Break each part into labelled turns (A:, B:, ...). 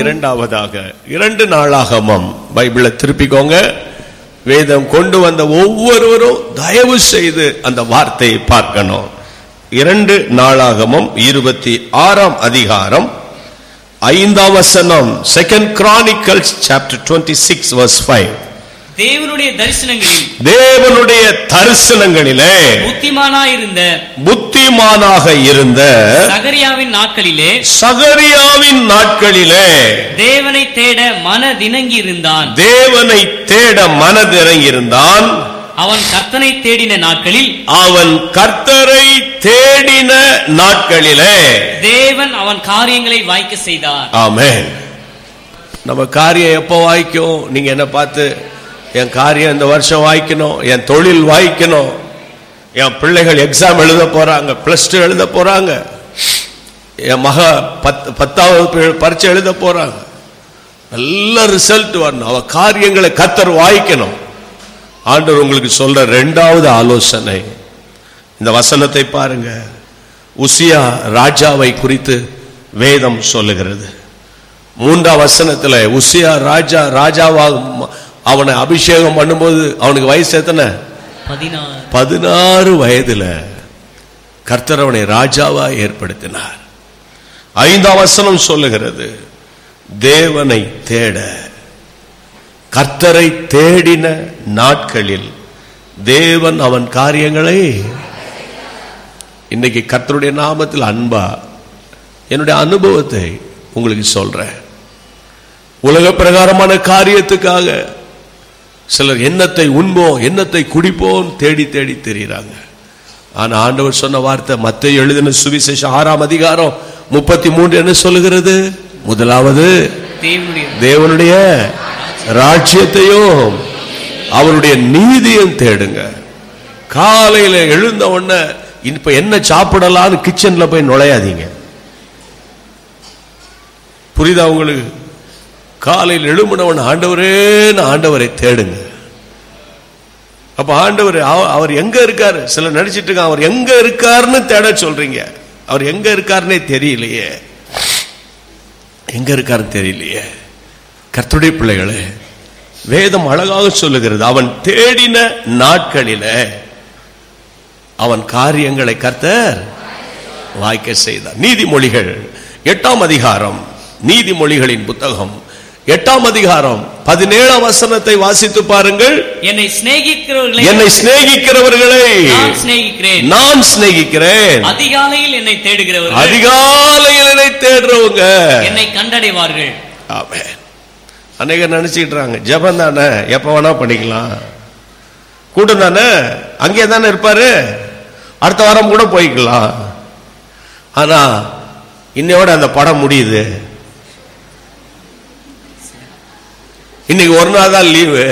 A: இரண்டாவதாக இரண்டு நாளாகமம் பைபிளை திருப்பிக்கோங்க வேதம் கொண்டு வந்த ஒவ்வொருவரும் தயவு செய்து அந்த வார்த்தையை பார்க்கணும் இரண்டு நாளாகமம் இருபத்தி ஆறாம் அதிகாரம் ஐந்தாம் வசனம் second Chronicles chapter twenty six verse five
B: தேவனுடைய தரிசனங்களில்
A: தேவனுடைய தரிசனங்களிலே
B: புத்திமானாயிருந்த
A: புத்திமானாக இருந்த
B: சகரியாவின் நாட்களிலே
A: சகரியாவின் நாட்களிலே
B: தேவனை தேட மனதிணங்கி இருந்தான்
A: தேவனை தேட மனதிறங்கியிருந்தான்
B: அவன் கர்த்தனை தேடின நாட்களில்
A: அவன் கர்த்தரை தேடின நாட்களிலே
B: தேவன் அவன் காரியங்களை வாய்க்க செய்தார்
A: ஆமென் நம்ம காரியம் எப்போ வாய்க்கும் நீங்க என்ன பார்த்து என் காரியம் இந்த வருஷம் வாய்க்கணும் என் தொழில் வாய்க்கணும் என் பிள்ளைகள் எக்ஸாம் எழுத போறாங்க பிளஸ் டூ எழுத போறாங்க என் மக பத் பத்தாவது பி- பரீட்சை எழுத போறாங்க நல்ல ரிசல்ட் வரணும் அவ காரியங்களை கத்தர் வாய்க்கணும் ஆண்டவர் உங்களுக்கு சொல்ற ரெண்டாவது ஆலோசனை இந்த வசனத்தை பாருங்க உசியா ராஜாவை குறித்து வேதம் சொல்லுகிறது மூன்றாம் வசனத்துல உசியா ராஜா ராஜாவாக அவனை அபிஷேகம் பண்ணும்போது அவனுக்கு வயசு எத்தனை
B: பதினாறு
A: பதினாறு வயதுல கர்த்தர் அவனை ராஜாவா ஏற்படுத்தினார் ஐந்தாம் வசனம் சொல்லுகிறது தேவனை தேட கர்த்தரை தேடின நாட்களில் தேவன் அவன் காரியங்களை இன்னைக்கு கர்த்தருடைய நாமத்தில் அன்பா என்னுடைய அனுபவத்தை உங்களுக்கு சொல்றேன் உலக பிரகாரமான காரியத்துக்காக சிலர் எண்ணத்தை உண்போம் எண்ணத்தை குடிப்போம் தேடி தேடி தெரியுறாங்க ஆனா ஆண்டவர் சொன்ன வார்த்தை மத்திய எழுதின சுவிசேஷம் ஆறாம் அதிகாரம் முப்பத்தி மூன்று என்ன சொல்லுகிறது முதலாவது
B: தேவனுடைய
A: தேவனுடைய ராஜ்யத்தையும் அவருடைய நீதியும் தேடுங்க காலையில எழுந்த உடனே இப்ப என்ன சாப்பிடலாம்னு கிச்சன்ல போய் நுழையாதீங்க புரியுதா உங்களுக்கு காலையில் எழும்பினவன் ஆண்டவரே ஆண்டவரை தேடுங்க அப்ப ஆண்டவர் அவ- அவர் எங்க இருக்காரு சிலர் நடிச்சிட்டு இருக்காங்க அவர் எங்க இருக்காருன்னு தேட சொல்றீங்க அவர் எங்க இருக்காருன்னே தெரியலையே எங்க இருக்காருன்னு தெரியலையே கர்த்தருடைய பிள்ளைகளே வேதம் அழகாக சொல்லுகிறது அவன் தேடின நாட்களிலே அவன் காரியங்களை கர்த்தர் வாய்க்க செய்தார் நீதிமொழிகள் எட்டாம் அதிகாரம் நீதிமொழிகளின் புத்தகம் எட்டாம் அதிகாரம் பதினேழாம் வசனத்தை வாசித்து பாருங்கள்
B: என்னை சிநேகிக்கிறவர்களை
A: என்னை சிநேகிக்கிறவர்களை
B: நான் சிநேகிக்கிறேன்
A: நான் சிநேகிக்கிறேன்
B: அதிகாலையில் என்னை தேடுகிறவர்கள்
A: அதிகாலையில் என்னை தேடுறவங்க
B: என்னை கண்டடைவார்கள்
A: ஆமென் அநேகர் நினைச்சிட்டு இருக்காங்க ஜெபம் தானே எப்ப வேணா பண்ணிக்கலாம் கூட்டம் தானே அங்கே தானே இருப்பாரு அடுத்த வாரம் கூட போய்க்கலாம் ஆனா இன்னையோட அந்த படம் முடியுது இன்னைக்கு ஒரு நாள் தான் லீவு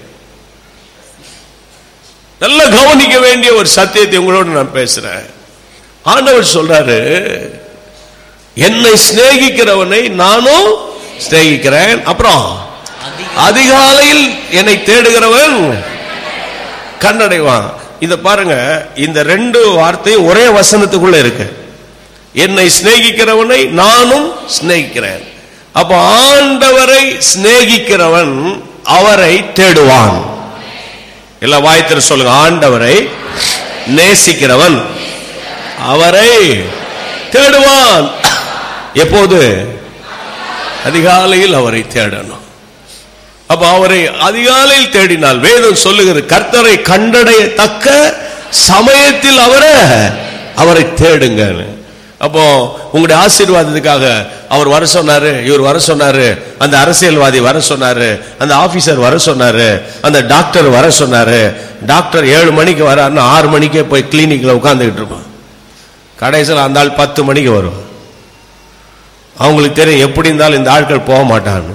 A: நல்லா கவனிக்க வேண்டிய ஒரு சத்தியத்தை உங்களோட நான் பேசுறேன் ஆண்டவர் சொல்றாரு என்னை சிநேகிக்கிறவனை நானும் சிநேகிக்கிறேன் அப்புறம் அதிகாலையில் என்னை தேடுகிறவன் கண்டடைவான் இத பாருங்க இந்த ரெண்டு வார்த்தையும் ஒரே வசனத்துக்குள்ள இருக்கு என்னை சிநேகிக்கிறவனை நானும் சிநேகிக்கிறேன் அப்ப ஆண்டவரை சிநேகிக்கிறவன் அவரை தேடுவான் இல்ல வாய்த்திர சொல்லுங்க ஆண்டவரை நேசிக்கிறவன் அவரை தேடுவான் எப்போது அதிகாலையில் அவரை தேடணும் அப்ப அவரை அதிகாலையில் தேடினால் வேதம் சொல்லுகிறது கர்த்தரை கண்டடையத்தக்க சமயத்தில் அவரை அவரை தேடுங்க அப்போ உங்களுடைய ஆசீர்வாதத்துக்காக அவர் வர சொன்னாரு இவர் வர சொன்னாரு அந்த அரசியல்வாதி வர சொன்னாரு அந்த ஆபீசர் வர சொன்னாரு அந்த டாக்டர் வர சொன்னாரு டாக்டர் ஏழு மணிக்கு வராருன்னு ஆறு மணிக்கே போய் கிளினிக்ல உட்கார்ந்துகிட்டு இருப்பான் கடைசியில் அந்த ஆள் பத்து மணிக்கு வரும் அவங்களுக்கு தெரியும் எப்படி இருந்தாலும் இந்த ஆட்கள் போக மாட்டான்னு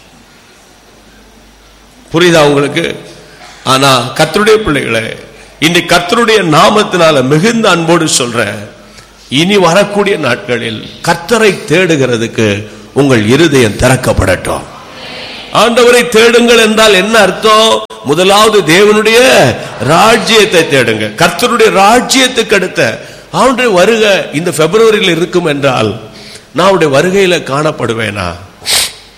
A: புரியுதா உங்களுக்கு ஆனா கர்த்தருடைய பிள்ளைகளே இன்னைக்கு கர்த்தருடைய நாமத்தினால மிகுந்த அன்போடு சொல்றேன் இனி வரக்கூடிய நாட்களில் கர்த்தரை தேடுகிறதுக்கு உங்கள் இருதயம் திறக்கப்படட்டும் ஆண்டவரை தேடுங்கள் என்றால் என்ன அர்த்தம் முதலாவது தேவனுடைய ராஜ்யத்தை தேடுங்க கர்த்தருடைய ராஜ்யத்துக்கு அடுத்த அவனுடைய வருகை இந்த பிப்ரவரியில் இருக்கும் என்றால் நான் அவருடைய வருகையில காணப்படுவேனா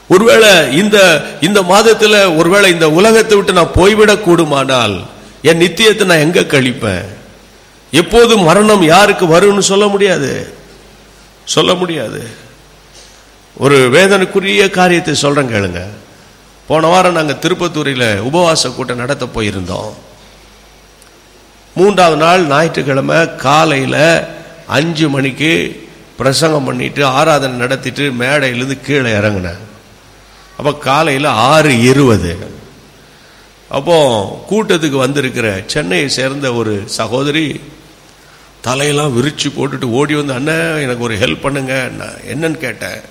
A: ஒருவேளை இந்த இந்த மாதத்துல ஒருவேளை இந்த உலகத்தை விட்டு நான் போய்விடக் கூடுமானால் என் நித்தியத்தை நான் எங்க கழிப்பேன் எப்போது மரணம் யாருக்கு வரும்னு சொல்ல முடியாது சொல்ல முடியாது ஒரு வேதனைக்குரிய காரியத்தை சொல்றேன் கேளுங்க போன வாரம் நாங்க திருப்பத்தூரில் உபவாச கூட்டம் நடத்த போயிருந்தோம் மூன்றாவது நாள் ஞாயிற்றுக்கிழமை காலையில அஞ்சு மணிக்கு பிரசங்கம் பண்ணிட்டு ஆராதனை நடத்திட்டு மேடையிலிருந்து கீழே இறங்கினேன் அப்ப காலையில ஆறு இருபது அப்போ கூட்டத்துக்கு வந்திருக்கிற சென்னையை சேர்ந்த ஒரு சகோதரி தலையெல்லாம் விரிச்சு போட்டுட்டு ஓடி வந்து அண்ணன் எனக்கு ஒரு ஹெல்ப் பண்ணுங்க நான் என்னன்னு கேட்டேன்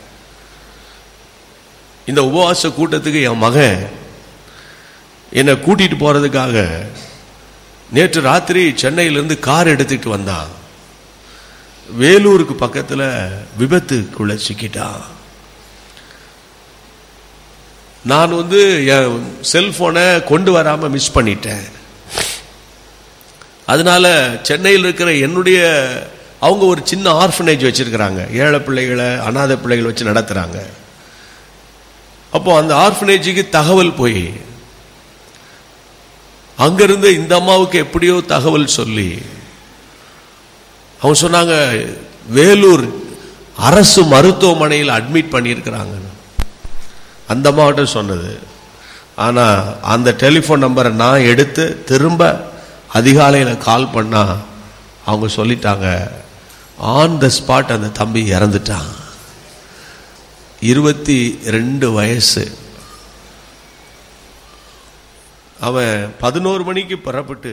A: இந்த உபவாச கூட்டத்துக்கு என் மகன் என்னை கூட்டிட்டு போறதுக்காக நேற்று ராத்திரி சென்னையிலிருந்து கார் எடுத்துட்டு வந்தான் வேலூருக்கு பக்கத்துல விபத்துக்குள்ள சிக்கிட்டான் நான் வந்து என் செல்போனை கொண்டு வராம மிஸ் பண்ணிட்டேன் அதனால சென்னையில் இருக்கிற என்னுடைய அவங்க ஒரு சின்ன ஆர்ஃபனேஜ் வச்சிருக்கிறாங்க ஏழை பிள்ளைகளை அனாதை பிள்ளைகளை வச்சு நடத்துறாங்க அப்போ அந்த ஆர்ஃபனேஜுக்கு தகவல் போய் அங்கிருந்து இந்த அம்மாவுக்கு எப்படியோ தகவல் சொல்லி அவங்க சொன்னாங்க வேலூர் அரசு மருத்துவமனையில் அட்மிட் பண்ணியிருக்கிறாங்க அந்த அம்மாவிட்ட சொன்னது ஆனா அந்த டெலிஃபோன் நம்பரை நான் எடுத்து திரும்ப அதிகாலையில் கால் பண்ணா அவங்க சொல்லிட்டாங்க ஆன் த ஸ்பாட் அந்த தம்பி இறந்துட்டான் இருபத்தி ரெண்டு வயசு அவன் பதினோரு மணிக்கு புறப்பட்டு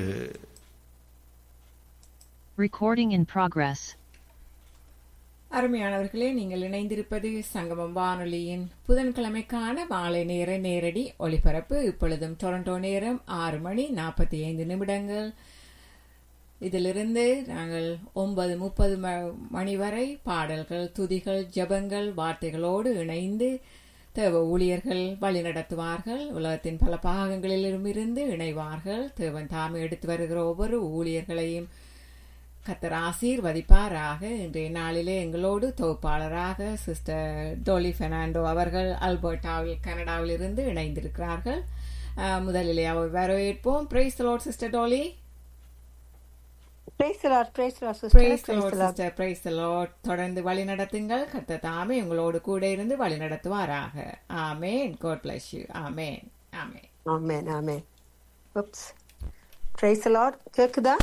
C: Recording in progress.
D: அருமையானவர்களே நீங்கள் இணைந்திருப்பது சங்கமம் வானொலியின் புதன்கிழமைக்கான மாலை நேர நேரடி ஒளிபரப்பு இப்பொழுதும் டொரண்டோ நேரம் ஆறு மணி நாற்பத்தி ஐந்து நிமிடங்கள் இதிலிருந்து நாங்கள் ஒன்பது முப்பது மணி வரை பாடல்கள் துதிகள் ஜெபங்கள் வார்த்தைகளோடு இணைந்து தேவ ஊழியர்கள் வழிநடத்துவார்கள் உலகத்தின் பல பாகங்களிலும் இருந்து இணைவார்கள் தேவன் தாமே எடுத்து வருகிற ஒவ்வொரு ஊழியர்களையும் கத்தர் ஆசீர்வதிப்பாராக இன்றைய நாளிலே எங்களோடு தொகுப்பாளராக சிஸ்டர் டோலி பெர்னாண்டோ அவர்கள் அல்பர்டாவில் கனடாவில் இருந்து இணைந்திருக்கிறார்கள் அஹ், முதலிலே அவர் வரவேற்போம் praise Lord sister Dolly
E: Praise the Lord, praise the Lord, sister.
D: Praise
E: Praise
D: Lord
E: the Lord.
D: Sister praise Lord தொடர்ந்து வழி நடத்துங்கள் கத்த தாமே உங்களோடு கூட இருந்து வழி நடத்துவாராக amen God bless you amen amen
E: Amen, amen. Oops. Praise the Lord. கேக்குதா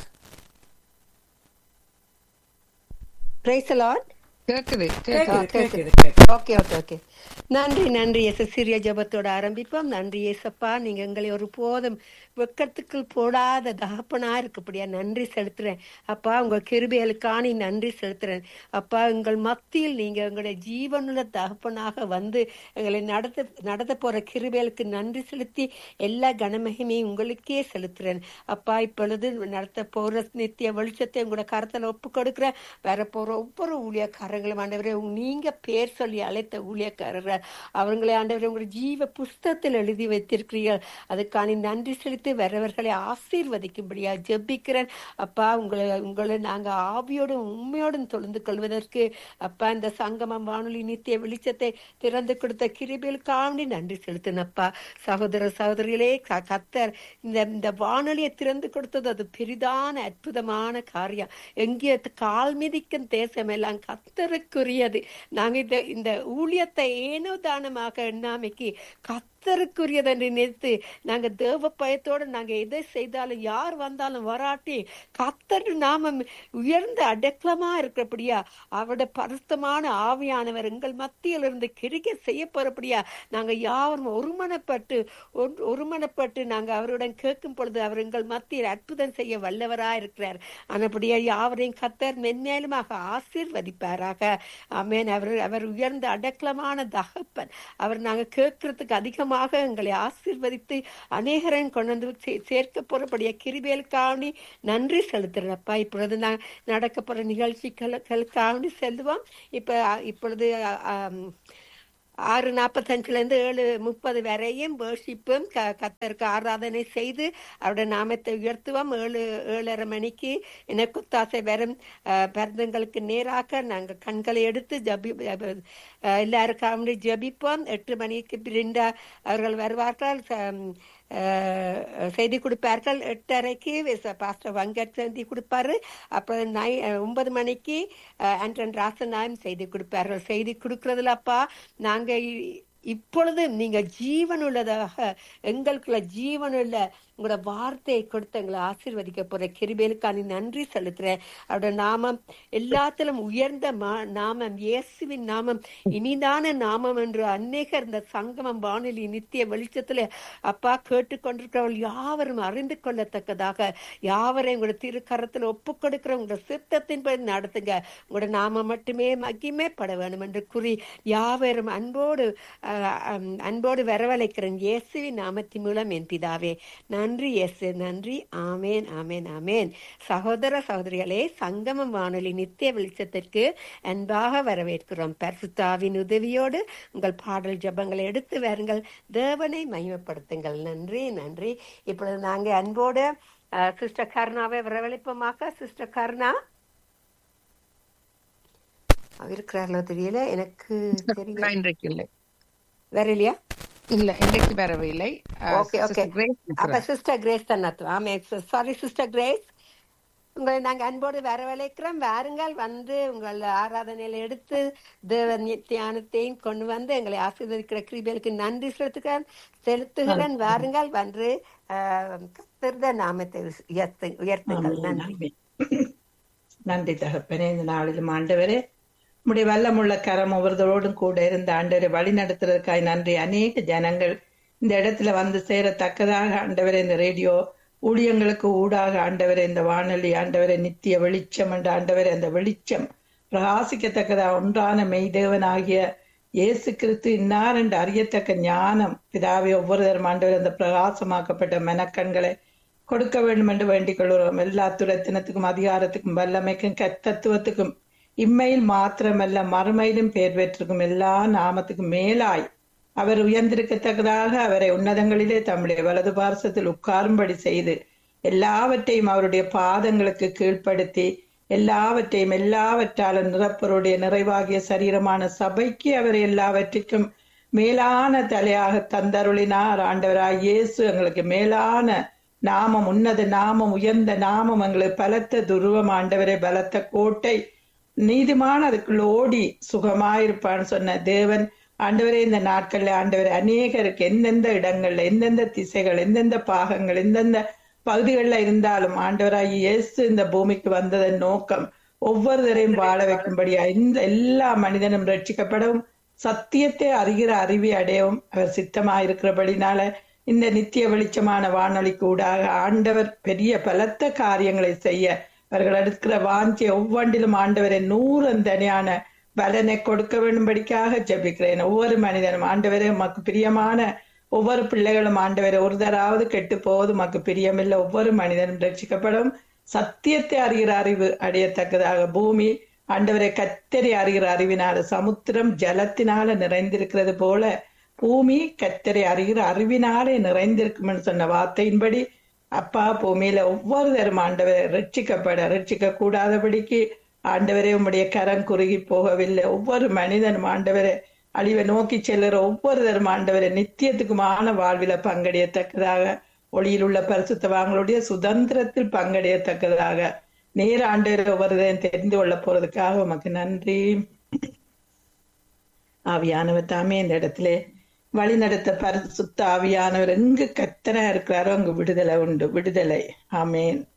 E: Praise the Lord.
F: கேக்குது
D: கேக்குது
F: கேக்குது
D: கேக்குது கேக்குது
E: ஓகே ஓகே ஓகே நன்றி நன்றி எஸ் சிறிய ஜபத்தோட ஆரம்பிப்போம் நன்றி ஏசப்பா நீங்க எங்களை ஒரு போதும் வெக்கத்துக்குள் போடாத தகப்பனா இருக்குப்படியா நன்றி செலுத்துறேன் அப்பா உங்க கிருபைகளுக்கான நன்றி செலுத்துறேன் அப்பா எங்கள் மத்தியில் நீங்க எங்களுடைய ஜீவனுள்ள தகப்பனாக வந்து எங்களை நடத்த நடத்த போற கிருபைகளுக்கு நன்றி செலுத்தி எல்லா கனமகிமையும் உங்களுக்கே செலுத்துறேன் அப்பா இப்பொழுது நடத்த போற நித்திய வெளிச்சத்தை உங்களோட கருத்துல ஒப்பு கொடுக்குறேன் வர போற ஒவ்வொரு ஊழியக்காரங்களும் ஆண்டவரே உங்க- நீங்க பேர் சொல்லி அழைத்த ஊழியக்காரர்கள் அவங்களை ஆண்டவரே உங்களுடைய ஜீவ புஸ்தகத்தில் எழுதி வைத்திருக்கிறீர்கள் அதுக்கான நன்றி செலுத்தி வரவர்களை ஆசீர்வதிக்கும்படியா ஜெபிக்கிறேன் அப்பா உங்களை உங்களை நாங்க ஆவியோடும் உண்மையோடும் தொழுந்து கொள்வதற்கு அப்பா இந்த சங்கமம் வானொலி நித்திய வெளிச்சத்தை திறந்து கொடுத்த கிருபைகளுக்காண்டி நன்றி செலுத்தினப்பா சகோதர சகோதரிகளே க- கத்தர் இந்த இந்த வானொலியை திறந்து கொடுத்தது அது பெரிதான அற்புதமான காரியம் எங்கே கால் மிதிக்கும் தேசம் எல்லாம் கத்தருக்குரியது நாங்க இந்த இந்த ஊழியத்தை ஏனோ தானமாக எண்ணாமைக்கு கத்தருக்குரியது என்று நினைத்து நாங்க தேவ பயத்தோட நாங்க எதை செய்தாலும் யார் வந்தாலும் வராட்டி கத்தர் நாம உயர்ந்த அடக்கலமா இருக்கிறபடியா அவருடைய பரிசுத்தமான ஆவியானவர் எங்கள் மத்தியில் இருந்து கிரிக்க செய்ய போறபடியா நாங்க யாரும் ஒருமனப்பட்டு ஒன்று- ஒருமனப்பட்டு நாங்க அவருடன் கேட்கும் பொழுது அவர் எங்கள் மத்தியில் அற்புதம் செய்ய வல்லவரா இருக்கிறார் ஆனபடியா யாவரையும் கத்தர் மென்மேலுமாக ஆசீர்வதிப்பாராக ஆமென் அவர் அவர் உயர்ந்த அடக்கலமான தகப்பன் அவர் நாங்க கேட்கறதுக்கு அதிகமாக எங்களை ஆசீர்வதித்து அநேகரையும் கொண்டு வந்து சே- சேர்க்க போறபடியா கிருபேலுக்காண்டி நன்றி செலுத்துறப்பா இப்பொழுது நான் நடக்க போற நிகழ்ச்சிகளுக்காண்டி செல்லுவோம் இப்ப இப்பொழுது ஆம், ஆறு நாற்பத்தஞ்சுல இருந்து ஏழு முப்பது வரையும் வேர்ஷிப்பும் க கத்தருக்கு ஆராதனை செய்து அவருடைய நாமத்தை உயர்த்துவோம் ஏழு ஏழரை மணிக்கு எனக்கு குத்தாசை வரும் அஹ், பருந்தங்களுக்கு நேராக நாங்கள் கண்களை எடுத்து ஜபி அஹ், எல்லாருக்கும் ஜபிப்போம் எட்டு மணிக்கு பிரிண்டா அவர்கள் வருவார்கள் ச- அஹ், செய்தி கொடுப்பார்கள் எட்டரைக்கு விச- பாஸ்டர் வங்கட் செய்தி கொடுப்பாரு அப்புறம் நை அஹ், ஒன்பது மணிக்கு அஹ், ஆண்டன் ராசநாயம் செய்தி கொடுப்பார்கள் செய்தி கொடுக்கறதுல அப்பா நாங்க இ- இப்பொழுது நீங்க ஜீவனுள்ளதாக எங்களுக்குள்ள ஜீவனுள்ள உங்களோட வார்த்தையை கொடுத்து எங்களை ஆசீர்வதிக்க போற கிருபேலுக்கான நன்றி செலுத்துறேன் அவரோட நாமம் எல்லாத்திலும் உயர்ந்த மா- நாமம் இயேசுவின் நாமம் இனிதான நாமம் என்று அநேகர் இந்த சங்கமம் வானொலி நித்திய வெளிச்சத்துல அப்பா கேட்டுக்கொண்டிருக்கிறவர்கள் யாவரும் அறிந்து கொள்ளத்தக்கதாக யாவரையும் உங்களோட திருக்கரத்தில் ஒப்பு கொடுக்கிற உங்களோட சித்தத்தின்படி நடத்துங்க உங்களோட நாமம் மட்டுமே மகிமைப்பட வேண்டும் என்று கூறி யாவரும் அன்போடு அஹ், அம், அன்போடு வரவழைக்கிறேன் இயேசுவின் நாமத்தின் மூலம் என் பிதாவே நன்றி இயேசு நன்றி ஆமேன் ஆமேன் ஆமேன் சகோதர சகோதரிகளே சங்கமம் வானொலி நித்திய வெளிச்சத்திற்கு அன்பாக வரவேற்கிறோம் பரிசுத்தாவின் உதவியோடு உங்கள் பாடல் ஜெபங்களை எடுத்து வாருங்கள் தேவனை மகிமைப்படுத்துங்கள் நன்றி நன்றி இப்பொழுது நாங்க அன்போடு அஹ், சிஸ்டர் கருணாவை வரவழைப்போமாக சிஸ்டர் கருணா அவர் இருக்கிறார்களோ தெரியல எனக்கு தெரியல
F: இன்றைக்கு இல்லை
E: வரலையா
F: இல்ல இன்றைக்கு வரவில்லை அஹ்,
E: ஓகே
F: Sister
E: ஓகே
F: Grace
E: அப்ப
F: இருக்கிறார்.
E: சிஸ்டர் கிரேஸ் தான் நடத்துவோம் ஆமே சாரி சிஸ்டர் கிரேஸ் உங்களை நாங்க அன்போடு வரவழைக்கிறோம் வாருங்கள் வந்து உங்கள் ஆராதனையில எடுத்து தேவ தியானத்தையும் கொண்டு வந்து எங்களை ஆசீர்வதிக்கிற கிருபைகளுக்கு நன்றி செலுத்துகிறேன் செலுத்துகிறேன் வாருங்கள் வந்து ஆஹ், கர்த்தருடைய நாமத்தை உயர்த்து உயர்த்துங்கள் நன்றி
G: நன்றி தகப்பனே இந்த நாளிலும் ஆண்டவரே உம்முடைய வல்லமுள்ள கரம் ஒவ்வொருத்தரோடும் கூட இருந்த ஆண்டவரை வழி நடத்துறதுக்காய் நன்றி அநேக ஜனங்கள் இந்த இடத்துல வந்து சேரத்தக்கதாக ஆண்டவரே இந்த ரேடியோ ஊழியங்களுக்கு ஊடாக ஆண்டவரே இந்த வானொலி ஆண்டவரே நித்திய வெளிச்சம் என்ற ஆண்டவரே அந்த வெளிச்சம் பிரகாசிக்கத்தக்கதாக ஒன்றான மெய்தேவனாகிய இயேசு கிறிஸ்து இன்னார் என்று அறியத்தக்க ஞானம் பிதாவை ஒவ்வொருவரும் ஆண்டவர் அந்த பிரகாசமாக்கப்பட்ட மனக்கண்களை கொடுக்க வேண்டும் என்று வேண்டிக் கொள்கிறோம் எல்லா துரத்தினத்துக்கும் அதிகாரத்துக்கும் வல்லமைக்கும் கத்தத்துவத்துக்கும் இம்மையில் மாத்திரமல்ல மறுமையிலும் பேர் பெற்றிருக்கும் எல்லா நாமத்துக்கும் மேலாய் அவர் உயர்ந்திருக்கத்தக்கதாக அவரை உன்னதங்களிலே தம்முடைய வலது பார்சத்தில் உட்காரும்படி செய்து எல்லாவற்றையும் அவருடைய பாதங்களுக்கு கீழ்ப்படுத்தி எல்லாவற்றையும் எல்லாவற்றாலும் நிரப்பருடைய நிறைவாகிய சரீரமான சபைக்கு அவர் எல்லாவற்றிற்கும் மேலான தலையாக தந்தருளினார் ஆண்டவராய் இயேசு எங்களுக்கு மேலான நாமம் உன்னத நாமம் உயர்ந்த நாமம் எங்களுக்கு பலத்த துருவம் ஆண்டவரே பலத்த கோட்டை நீதிமான் அதுக்குள்ள ஓடி சுகமாயிருப்பான்னு சொன்ன தேவன் ஆண்டவரே இந்த நாட்கள்ல ஆண்டவரே அநேகருக்கு எந்தெந்த இடங்கள்ல எந்தெந்த திசைகள் எந்தெந்த பாகங்கள் எந்தெந்த பகுதிகளில் இருந்தாலும் ஆண்டவராய் இயேசு இந்த பூமிக்கு வந்ததன் நோக்கம் ஒவ்வொருவரையும் வாழ வைக்கும்படியா இந்த எல்லா மனிதனும் ரட்சிக்கப்படவும் சத்தியத்தை அறிகிற அறிவை அடையவும் அவர் சித்தமாயிருக்கிறபடினால இந்த நித்திய வெளிச்சமான வானொலி கூடாக ஆண்டவர் பெரிய பலத்த காரியங்களை செய்ய அவர்கள் எடுக்கிற வாஞ்சிய ஒவ்வொன்றிலும் ஆண்டவரை நூறந்தனையான பலனை கொடுக்க வேண்டும்படிக்காக ஜெபிக்கிறேன் ஒவ்வொரு மனிதனும் ஆண்டவரே உமக்கு பிரியமான ஒவ்வொரு பிள்ளைகளும் ஆண்டவரை ஒரு தராவது கெட்டு போவது உமக்கு பிரியமில்லை ஒவ்வொரு மனிதனும் ரட்சிக்கப்படும் சத்தியத்தை அறிகிற அறிவு அடையத்தக்கதாக பூமி ஆண்டவரை கத்தரி அறிகிற அறிவினால சமுத்திரம் ஜலத்தினால நிறைந்திருக்கிறது போல பூமி கத்தரை அறிகிற அறிவினாலே நிறைந்திருக்கும் சொன்ன வார்த்தையின்படி அப்பா பூமியில ஒவ்வொருத்தரும் ஆண்டவரை ரட்சிக்கப்பட ரட்சிக்க கூடாதபடிக்கு ஆண்டவரே உம்முடைய கரம் குறுகி போகவில்லை ஒவ்வொரு மனிதனும் ஆண்டவரை அழிவை நோக்கி செல்லுற ஒவ்வொருத்தரும் ஆண்டவரை நித்தியத்துக்குமான வாழ்வில பங்கடையத்தக்கதாக ஒளியில் உள்ள பரிசுத்தவாங்களுடைய சுதந்திரத்தில் பங்கடையத்தக்கதாக நேர ஆண்டவர் ஒவ்வொருவரையும் தெரிந்து கொள்ள போறதுக்காக உமக்கு நன்றி ஆவியானவர் தாமே இந்த இடத்திலே வழி நடத்த பரிசுத்த ஆவியானவர் எங்கு கத்தனா இருக்கிறாரோ அங்கு விடுதலை உண்டு விடுதலை ஆமேன்